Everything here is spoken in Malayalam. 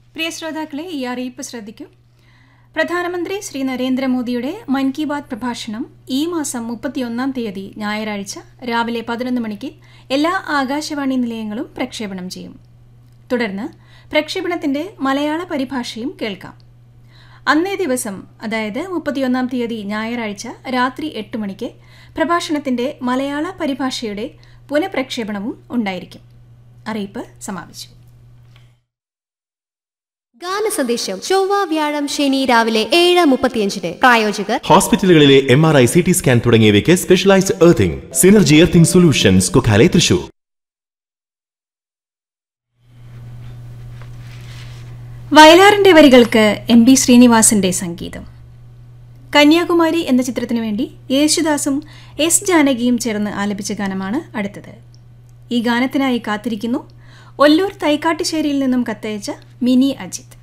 പ്രിയ ശ്രോതാക്കളെ ഈ അറിയിപ്പ് ശ്രദ്ധിക്കൂ പ്രധാനമന്ത്രി ശ്രീ നരേന്ദ്രമോദിയുടെ മൻ കി ബാത് പ്രഭാഷണം ഈ മാസം മുപ്പത്തിയൊന്നാം തീയതി ഞായറാഴ്ച രാവിലെ പതിനൊന്ന് മണിക്ക് എല്ലാ ആകാശവാണി നിലയങ്ങളും പ്രക്ഷേപണം ചെയ്യും തുടർന്ന് പ്രക്ഷേപണത്തിന്റെ മലയാള പരിഭാഷയും കേൾക്കാം അന്നേ ദിവസം അതായത് മുപ്പത്തിയൊന്നാം തീയതി ഞായറാഴ്ച രാത്രി എട്ട് മണിക്ക് പ്രഭാഷണത്തിന്റെ മലയാള പരിഭാഷയുടെ പുനഃപ്രക്ഷേപണവും ഉണ്ടായിരിക്കും അറിയിപ്പ് സമാപിച്ചു ഗാന സന്ദേശം ചൊവ്വ വ്യാഴം ശനി രാവിലെ ഏഴ് മുപ്പത്തിയഞ്ചിന് പ്രായോജകർ ഹോസ്പിറ്റലുകളിലെ M R I C T scan തുടങ്ങിയവയ്ക്ക് specialised earthing synergy earthing solutions Kokkale Thrissur വയലാറിന്റെ വരികൾക്ക് എം ബി ശ്രീനിവാസന്റെ സംഗീതം കന്യാകുമാരി എന്ന ചിത്രത്തിനു വേണ്ടി യേശുദാസും എസ് ജാനകിയും ചേർന്ന് ആലപിച്ച ഗാനമാണ് അടുത്തത് ഈ ഗാനത്തിനായി കാത്തിരിക്കുന്നു ഒല്ലൂർ തൈക്കാട്ടുശ്ശേരിയിൽ നിന്നും കത്തയച്ച മിനി അജിത്ത്